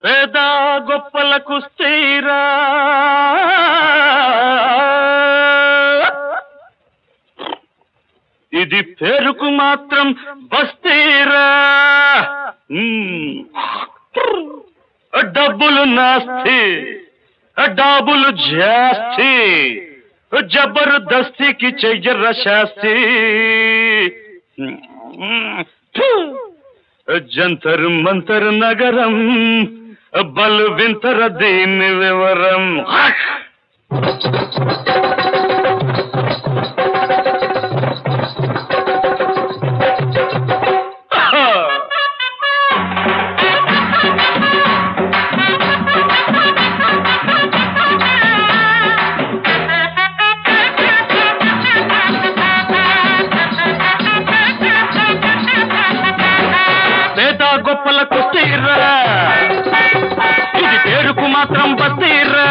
పేద గొప్పలకు స్థిరా ఇది పేరుకు మాత్రం బస్తీరా మ్మ్. డబ్బులు నాస్తి డాబులు జాస్తి జబర్దస్తికి చెయ్యర శాస్తి జంతర్ మంతర్ నగరం బల్ వింతర దీని వివరం పేద గొప్పలకు స్థిరా ఇది పేరుకు మాత్రం బస్తీరా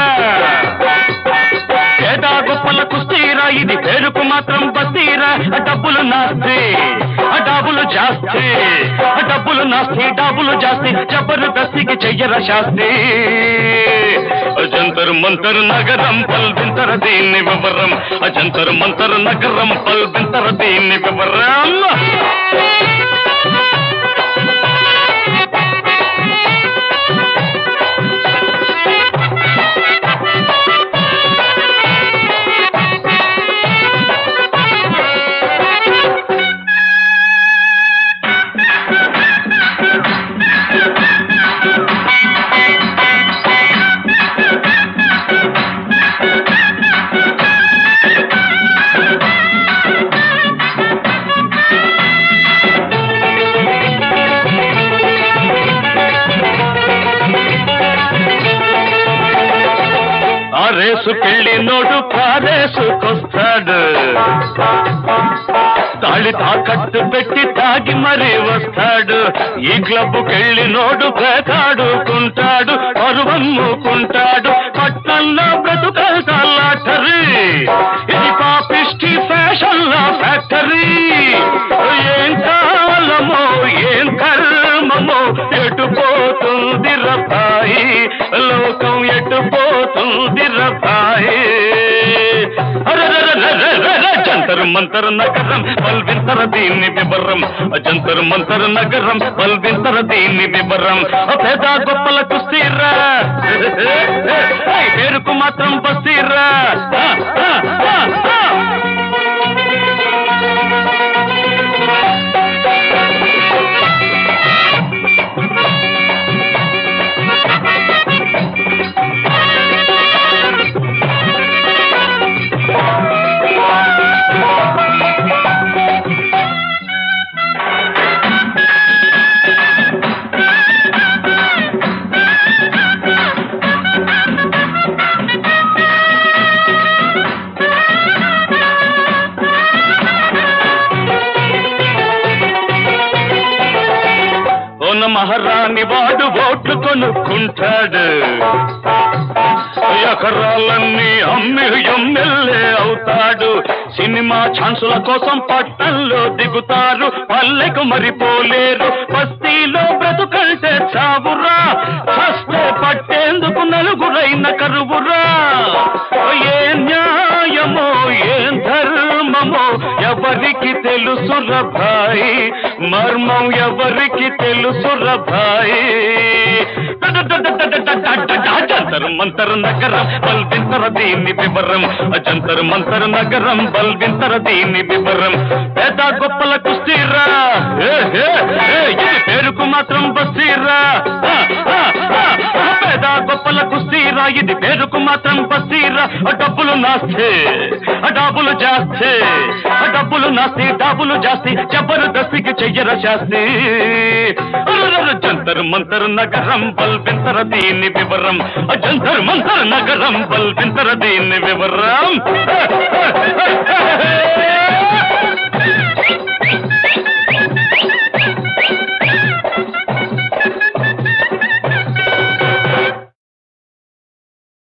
పేద గొప్పలకు స్థిరా ఇది పేరుకు మాత్రం బస్తీరా డబ్బులు నాస్తి డబ్బులు జాస్తి డబ్బులు నాస్తి డబ్బులు జాస్తి జబర్దస్తికి చెయ్యర శాస్తి అజంతర్ మంతర్ నగరం పల్వింతర దీన్ని వివరం అజంతర్ మంతర్ నగరం పల్వింతర దీన్ని వివరం ఆ రేసుకెళ్ళి నోడు కారేసుకొస్తాడు తాళి తాకట్టు పెట్టి తాగి మరీ వస్తాడు ఈ క్లబ్కెళ్ళి నోడు పేకాడుకుంటాడు పరువమ్ముకుంటాడు పట్నంలో బ్రతుకల్లాటరీ ఇది పాపిష్టి ఫ్యాషన్ ఫ్యాక్టరీ ఏం కాలమో ఏం కర్మమో ఎటు పోతుంది రబాయి లోకం ఎటు పోతుంది రబాయి జంతర్ మంతర్ నగరం పల్వింతర దీన్ని వివరం జంతర్ మంతర్ నగరం పల్వింతర దీన్ని వివరం పేద గొప్పలకు స్థిరా పేరుకు మాత్రం బస్తీరా ఓన మహారాణి వాడు ఓట్లు కొనుక్కుంటాడు ఎకరాలన్నీ అమ్మి ఎమ్మెల్యే అవుతాడు సినిమా ఛాన్సుల కోసం పట్టణంలో దిగుతారు పల్లెకు మరిపోలేరు బస్తీలో బ్రతుకంటే చావురా చస్తే పట్టేందుకు నలుగురైన కరువురా ఏ న్యాయమో ఏం ధర్మమో ఎవరికి తెలుసు రభాయి మర్మం ఎవరికి తెలుసు రభాయి జంతర్ మంతర్ నగరం బల్వింతర దీని వివరం జంతర్ మంతర్ నగరం బల్వింతర దీని వివరం పేద గొప్పలకు స్థిరా ఏ, ఏ, ఏ, ఇది పేరుకు మాత్రం బస్తీరా ఆ, ఆ, ఆ, ఆ, పేద గొప్పలకు స్థిరా ఇది పేరుకు మాత్రం బస్తీరా డబ్బులు నాస్తే డబ్బులు జాస్తే డబ్బులు నాస్తి డబ్బులు జాస్తి జబర్దస్తికి చెయ్యర శాస్తి జంతర్ మంతర్ నగరం బల్వింతర దీని వివరం జంతర్ మంతర్ నగరం బల్వింతర దీని వివరం